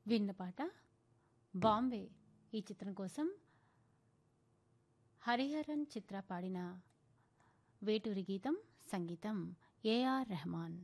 విన్న పాట బాంబే ఈ చిత్రం కోసం హరిహరన్ చిత్ర పాడిన వేటూరి గీతం సంగీతం ఏఆర్ రెహమాన్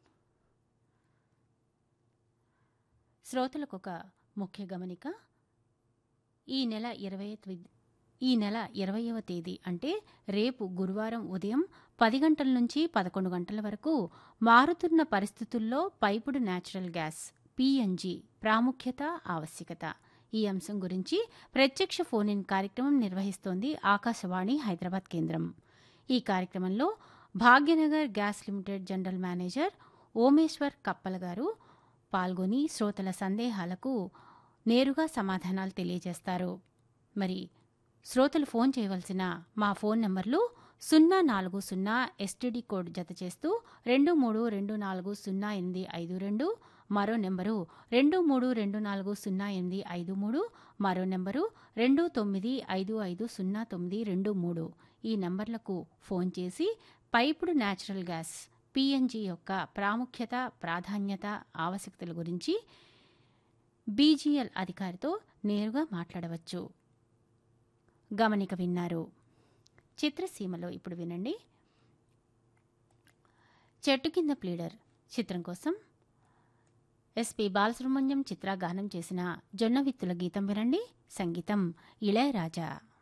శ్రోతలకు ఒక ముఖ్య గమనిక ఈ నెల ఇరవై ఈ నెల ఇరవయవ తేదీ అంటే రేపు గురువారం ఉదయం పది గంటల నుంచి పదకొండు గంటల వరకు మారుతున్న పరిస్థితుల్లో పైపుడు న్యాచురల్ గ్యాస్ పిఎన్జి ప్రాముఖ్యత ఆవశ్యకత ఈ అంశం గురించి ప్రత్యక్ష ఫోన్ ఇన్ కార్యక్రమం నిర్వహిస్తోంది ఆకాశవాణి హైదరాబాద్ కేంద్రం ఈ కార్యక్రమంలో Bhagyanagar gas limited general manager Omeshwar Kappala గారు పాల్గొని శ్రోతల సందేహాలకు నేరుగా సమాధానాలు తెలియజేస్తారు మరి శ్రోతలు ఫోన్ చేయవలసిన మా ఫోన్ నంబర్లు సున్నా నాలుగు సున్నా ఎస్టీడీ కోడ్ జత చేస్తూ రెండు మూడు రెండు నాలుగు సున్నా ఎనిమిది ఐదు రెండు మరో నెంబరు రెండు మూడు రెండు నాలుగు సున్నా ఎనిమిది ఐదు మూడు మరో నెంబరు రెండు తొమ్మిది ఐదు ఐదు సున్నా తొమ్మిది రెండు మూడు ఈ నంబర్లకు ఫోన్ చేసి పైపుడు న్యాచురల్ గ్యాస్ పిఎన్జి యొక్క ప్రాముఖ్యత ప్రాధాన్యత ఆవశ్యకతల గురించి బీజీఎల్ అధికారితో నేరుగా మాట్లాడవచ్చు గమనిక విన్నారు చిత్రసీమలో ఇప్పుడు వినండి చెట్టు కింద ప్లీడర్ చిత్రం కోసం ఎస్పి బాలసుబ్రహ్మణ్యం చిత్ర గానం చేసిన జొన్నవిత్తుల గీతం వినండి సంగీతం ఇళయరాజా